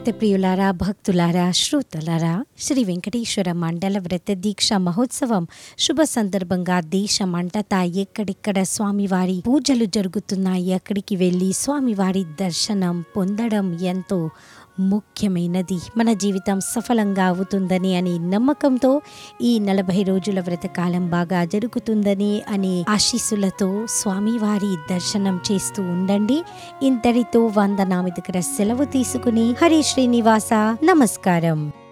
భక్తి ప్రియులారా భక్తులారా శ్రోతలారా శ్రీ వెంకటేశ్వర మండల వ్రత దీక్ష మహోత్సవం శుభ సందర్భంగా దేశమంతటా ఎక్కడిక్కడ స్వామివారి పూజలు జరుగుతున్నాయి అక్కడికి వెళ్ళి స్వామివారి దర్శనం పొందడం ఎంతో ముఖ్యమైనది మన జీవితం సఫలంగా అవుతుందని అని నమ్మకంతో ఈ నలభై రోజుల వ్రతకాలం బాగా జరుగుతుందని అనే ఆశీస్సులతో స్వామివారి దర్శనం చేస్తూ ఉండండి ఇంతటితో వందనామి దగ్గర సెలవు తీసుకుని హరి శ్రీనివాస నమస్కారం